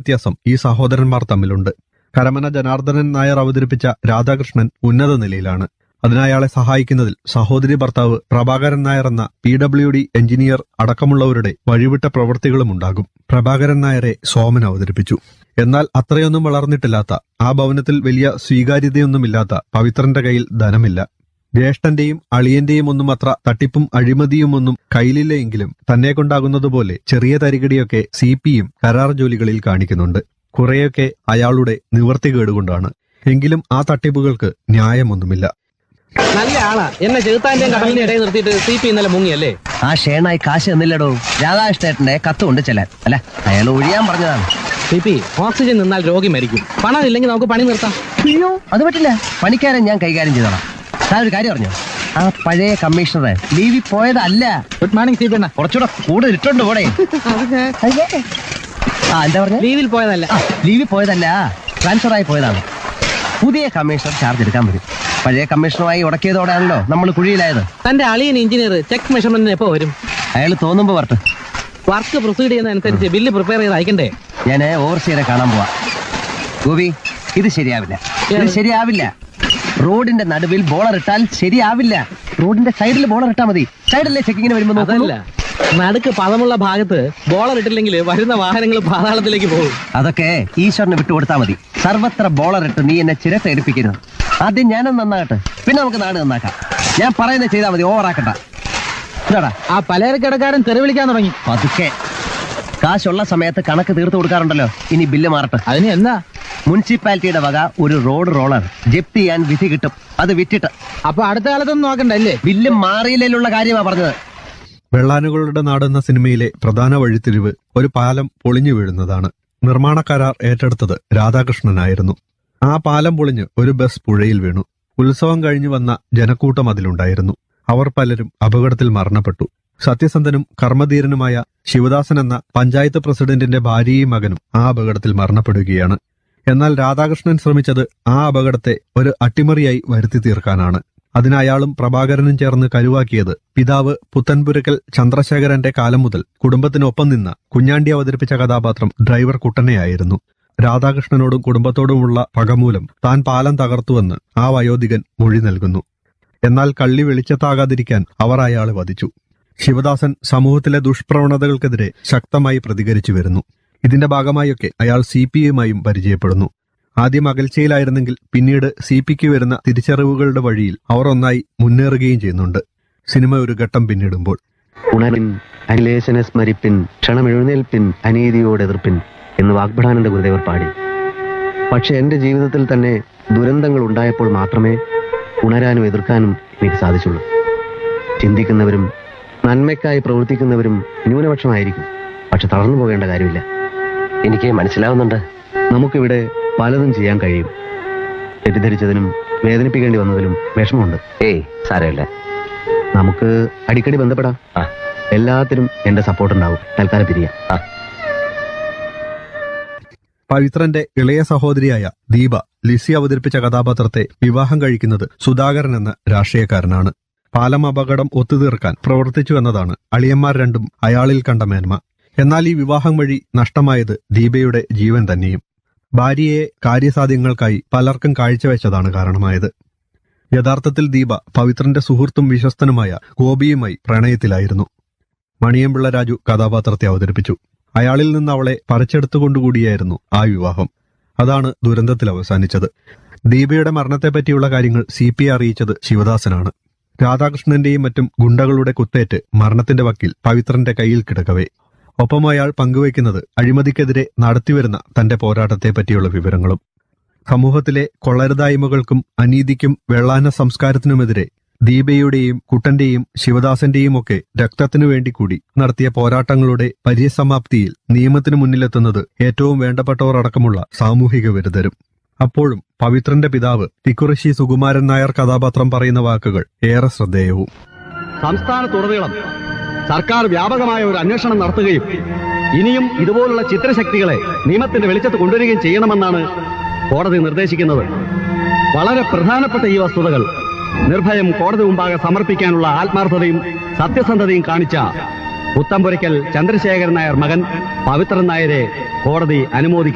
വ്യത്യാസം ഈ സഹോദരന്മാർ തമ്മിലുണ്ട് കരമന ജനാർദ്ദനൻ നായർ അവതരിപ്പിച്ച രാധാകൃഷ്ണൻ ഉന്നത നിലയിലാണ് അതിനയാളെ സഹായിക്കുന്നതിൽ സഹോദരി ഭർത്താവ് പ്രഭാകരൻ നായർ എന്ന പി ഡബ്ല്യു ഡി എഞ്ചിനീയർ അടക്കമുള്ളവരുടെ വഴിവിട്ട പ്രവൃത്തികളും ഉണ്ടാകും പ്രഭാകരൻ നായരെ സോമൻ അവതരിപ്പിച്ചു എന്നാൽ അത്രയൊന്നും വളർന്നിട്ടില്ലാത്ത ആ ഭവനത്തിൽ വലിയ സ്വീകാര്യതയൊന്നുമില്ലാത്ത പവിത്രന്റെ കയ്യിൽ ധനമില്ല ജ്യേഷ്ഠന്റെയും അളിയന്റെയും ഒന്നും അത്ര തട്ടിപ്പും അഴിമതിയും ഒന്നും കയ്യിലില്ല എങ്കിലും തന്നെ കൊണ്ടാകുന്നതുപോലെ ചെറിയ തരികടിയൊക്കെ സി പിയും കരാർ ജോലികളിൽ കാണിക്കുന്നുണ്ട് കുറെയൊക്കെ അയാളുടെ നിവർത്തികേട് കൊണ്ടാണ് എങ്കിലും ആ തട്ടിപ്പുകൾക്ക് ന്യായമൊന്നുമില്ല നല്ല ആളാ എന്നെ ചെറുത്താന്റെയും കടലിന്റെ ഇടയിൽ നിർത്തിയിട്ട് സി പി ഇന്നലെ മുങ്ങിയല്ലേ ആ ഷേണായി കാശ് തന്നില്ലടോ രാധാകൃഷ്ണേട്ടന്റെ കത്ത് കൊണ്ട് ചെല്ലാൻ അല്ല അയാൾ ഒഴിയാൻ പറഞ്ഞതാണ് സി പി ഓക്സിജൻ നിന്നാൽ രോഗി മരിക്കും പണം ഇല്ലെങ്കിൽ നമുക്ക് പണി നിർത്താം അയ്യോ അത് പറ്റില്ല പണിക്കാരൻ ഞാൻ കൈകാര്യം ചെയ്തോളാം താൻ ഒരു കാര്യം അറിഞ്ഞോ ആ പഴയ കമ്മീഷണറെ ലീവിൽ പോയതല്ല ഗുഡ് മോർണിംഗ് സി പി അണ്ണ കുറച്ചുകൂടെ കൂടുതൽ ഇട്ടുണ്ട് പോടെ ആ എന്താ പറഞ്ഞ ലീവിൽ പോയതല്ല ആ ലീവിൽ പോയതല്ല ട്രാൻസ്ഫർ ആയി പോയതാണ് പുതിയ കമ്മീഷണർ ചാർജ് എടുക്കാൻ വരും പഴയ കമ്മീഷണറുമായി ഉടക്കിയതോടെയാണല്ലോ നമ്മൾ കുഴിയിലായത് തന്റെ അളിയൻ എഞ്ചിനീയർ ചെക്ക് മെഷർമെന്റിന് എപ്പോ വരും അയാൾ തോന്നുമ്പോ വരട്ടെ വർക്ക് പ്രൊസീഡ് ചെയ്യുന്നതനുസരിച്ച് ബില്ല് പ്രിപ്പയർ ചെയ്ത് അയക്കണ്ടേ ഞാൻ ഓവർസിയറെ കാണാൻ പോവാ ഗോപി ഇത് ശരിയാവില്ല ഇത് ശരിയാവില്ല റോഡിന്റെ നടുവിൽ ബോളർ ഇട്ടാൽ ശരിയാവില്ല റോഡിന്റെ സൈഡിൽ ബോളർ ഇട്ടാ മതി സൈഡിലെ ചെക്കിങ്ങിന് വരുമ്പോ നോക്കുള്ളൂ. അതല്ല നടുക്ക് പദമുള്ള ഭാഗത്ത് ബോളർ ഇട്ടില്ലെങ്കിൽ വരുന്ന വാഹനങ്ങൾ പാതാളത്തിലേക്ക് പോകും അതൊക്കെ ഈശ്വരന് വിട്ടുകൊടുത്താ മതി സർവത്ര ബോളർ ഇട്ട് നീ എന്നെ ചിരട്ട എടുപ്പിക്കരുത് ആദ്യം ഞാനൊന്ന് നന്നാകട്ടെ പിന്നെ നമുക്ക് നാട് നന്നാക്കാം ഞാൻ പറയുന്നത് ചെയ്താൽ മതി ഓവറാക്കണ്ട ഇതാടാ ആ പലചരക്കടക്കാരൻ തെറി വിളിക്കാൻ തുടങ്ങി പതുക്കെ കാശുള്ള സമയത്ത് കണക്ക് തീർത്തു കൊടുക്കാറുണ്ടല്ലോ ഇനി ബില്ല് മാറട്ടെ അതിന് എന്താ മുനിസിപ്പാലിറ്റിയുടെ വക ഒരു റോഡ് റോളർ ജപ്തി ചെയ്യാൻ വിധി കിട്ടും അത് വിറ്റിട്ട് അപ്പൊ അടുത്ത കാലത്തൊന്നും നോക്കണ്ടല്ലേ ബില്ല് മാറിയില്ലുള്ള കാര്യമാ പറഞ്ഞത് വെള്ളാനുകളുടെ നാടെന്ന സിനിമയിലെ പ്രധാന വഴിത്തിരിവ് ഒരു പാലം പൊളിഞ്ഞു വീഴുന്നതാണ് നിർമ്മാണ കരാർ ഏറ്റെടുത്തത് രാധാകൃഷ്ണനായിരുന്നു ആ പാലം പൊളിഞ്ഞ് ഒരു ബസ് പുഴയിൽ വീണു ഉത്സവം കഴിഞ്ഞു വന്ന ജനക്കൂട്ടം അതിലുണ്ടായിരുന്നു അവർ പലരും അപകടത്തിൽ മരണപ്പെട്ടു സത്യസന്ധനും കർമ്മധീരനുമായ ശിവദാസൻ എന്ന പഞ്ചായത്ത് പ്രസിഡന്റിന്റെ ഭാര്യയും മകനും ആ അപകടത്തിൽ മരണപ്പെടുകയാണ് എന്നാൽ രാധാകൃഷ്ണൻ ശ്രമിച്ചത് ആ അപകടത്തെ ഒരു അട്ടിമറിയായി വരുത്തി തീർക്കാനാണ് അതിന് അയാളും പ്രഭാകരനും ചേർന്ന് കരുവാക്കിയത് പിതാവ് പുത്തൻപുരക്കൽ ചന്ദ്രശേഖരന്റെ കാലം മുതൽ കുടുംബത്തിനൊപ്പം നിന്ന കുഞ്ഞാണ്ടി അവതരിപ്പിച്ച കഥാപാത്രം ഡ്രൈവർ കുട്ടനെയായിരുന്നു രാധാകൃഷ്ണനോടും കുടുംബത്തോടുമുള്ള പകമൂലം താൻ പാലം തകർത്തുവെന്ന് ആ വയോധികൻ മൊഴി നൽകുന്നു എന്നാൽ കള്ളി വെളിച്ചത്താകാതിരിക്കാൻ അവർ അയാളെ വധിച്ചു ശിവദാസൻ സമൂഹത്തിലെ ദുഷ്പ്രവണതകൾക്കെതിരെ ശക്തമായി പ്രതികരിച്ചു വരുന്നു ഇതിന്റെ ഭാഗമായൊക്കെ അയാൾ സി പി ഐയുമായും പരിചയപ്പെടുന്നു ആദ്യം അകൽച്ചയിലായിരുന്നെങ്കിൽ പിന്നീട് സി പിക്ക് വരുന്ന തിരിച്ചറിവുകളുടെ വഴിയിൽ അവർ ഒന്നായി മുന്നേറുകയും ചെയ്യുന്നുണ്ട് സിനിമ ഒരു ഘട്ടം പിന്നിടുമ്പോൾ ഉണരിൻ അനിലേശനെ സ്മരിപ്പിൻ ക്ഷണമെഴുന്നേൽപ്പിൻ അനീതിയോട് എതിർപ്പിൻ എന്ന് വാഗ്ഭടാനന്ദ ഗുരുദേവർ പാടി പക്ഷെ എൻ്റെ ജീവിതത്തിൽ തന്നെ ദുരന്തങ്ങൾ ഉണ്ടായപ്പോൾ മാത്രമേ ഉണരാനും എതിർക്കാനും എനിക്ക് സാധിച്ചുള്ളൂ ചിന്തിക്കുന്നവരും നന്മയ്ക്കായി പ്രവർത്തിക്കുന്നവരും ന്യൂനപക്ഷമായിരിക്കും പക്ഷെ തളർന്നു പോകേണ്ട കാര്യമില്ല എനിക്ക് മനസ്സിലാവുന്നുണ്ട് നമുക്കിവിടെ പലതും ചെയ്യാൻ കഴിയും തെറ്റിദ്ധരിച്ചതിനും വേദനിപ്പിക്കേണ്ടി വന്നതിലും വിഷമമുണ്ട് ഏയ് സാരമില്ല നമുക്ക് അടിക്കടി ബന്ധപ്പെടാം ആ. എല്ലാത്തിനും എന്റെ സപ്പോർട്ട് ഉണ്ടാവും തൽക്കാലം പിരിയാം പവിത്രന്റെ ഇളയ സഹോദരിയായ ദീപ ലിസി അവതരിപ്പിച്ച കഥാപാത്രത്തെ വിവാഹം കഴിക്കുന്നത് സുധാകരൻ എന്ന രാഷ്ട്രീയക്കാരനാണ് പാലം അപകടം ഒത്തുതീർക്കാൻ പ്രവർത്തിച്ചു എന്നതാണ് അളിയന്മാർ രണ്ടും അയാളിൽ കണ്ട മേന്മ എന്നാൽ ഈ വിവാഹം വഴി നഷ്ടമായത് ദീപയുടെ ജീവൻ തന്നെയും ഭാര്യയെ കാര്യസാധ്യങ്ങൾക്കായി പലർക്കും കാഴ്ചവെച്ചതാണ് കാരണമായത് യഥാർത്ഥത്തിൽ ദീപ പവിത്രന്റെ സുഹൃത്തും വിശ്വസ്തനുമായ ഗോപിയുമായി പ്രണയത്തിലായിരുന്നു മണിയമ്പിള്ള രാജു കഥാപാത്രത്തെ അവതരിപ്പിച്ചു അയാളിൽ നിന്ന് അവളെ പറിച്ചെടുത്തുകൊണ്ടുകൂടിയായിരുന്നു ആ വിവാഹം അതാണ് ദുരന്തത്തിൽ അവസാനിച്ചത് ദീപയുടെ മരണത്തെപ്പറ്റിയുള്ള കാര്യങ്ങൾ സി പി അറിയിച്ചത് ശിവദാസനാണ് രാധാകൃഷ്ണന്റെയും മറ്റും ഗുണ്ടകളുടെ കുത്തേറ്റ് മരണത്തിന്റെ വക്കിൽ പവിത്രന്റെ കയ്യിൽ കിടക്കവേ ഒപ്പം അയാൾ പങ്കുവയ്ക്കുന്നത് അഴിമതിക്കെതിരെ നടത്തിവരുന്ന തന്റെ പോരാട്ടത്തെ പറ്റിയുള്ള വിവരങ്ങളും സമൂഹത്തിലെ കൊള്ളരുതായ്മകൾക്കും അനീതിക്കും വെള്ളാന സംസ്കാരത്തിനുമെതിരെ ദീപയുടെയും കുട്ടന്റെയും ശിവദാസന്റെയും ഒക്കെ രക്തത്തിനു വേണ്ടി കൂടി നടത്തിയ പോരാട്ടങ്ങളുടെ പര്യസമാപ്തിയിൽ നിയമത്തിനു മുന്നിലെത്തുന്നത് ഏറ്റവും വേണ്ടപ്പെട്ടവർ അടക്കമുള്ള സാമൂഹിക വിരുദ്ധരും അപ്പോഴും പവിത്രന്റെ പിതാവ് തിക്കുറിശി സുകുമാരൻ നായർ കഥാപാത്രം പറയുന്ന വാക്കുകൾ ഏറെ ശ്രദ്ധേയവും സംസ്ഥാനത്തുടനീളം സർക്കാർ വ്യാപകമായ ഒരു അന്വേഷണം നടത്തുകയും ഇനിയും ഇതുപോലുള്ള ചിത്രശക്തികളെ നിയമത്തിന്റെ വെളിച്ചത്ത് കൊണ്ടുവരികയും ചെയ്യണമെന്നാണ് കോടതി നിർദ്ദേശിക്കുന്നത് വളരെ പ്രധാനപ്പെട്ട ഈ വസ്തുതകൾ നിർഭയം കോടതി മുമ്പാകെ സമർപ്പിക്കാനുള്ള ആത്മാർത്ഥതയും സത്യസന്ധതയും കാണിച്ച പുത്തമ്പുരയ്ക്കൽ ചന്ദ്രശേഖരൻ നായർ മകൻ പവിത്രൻ നായരെ കോടതി അനുമോദിക്കുന്നു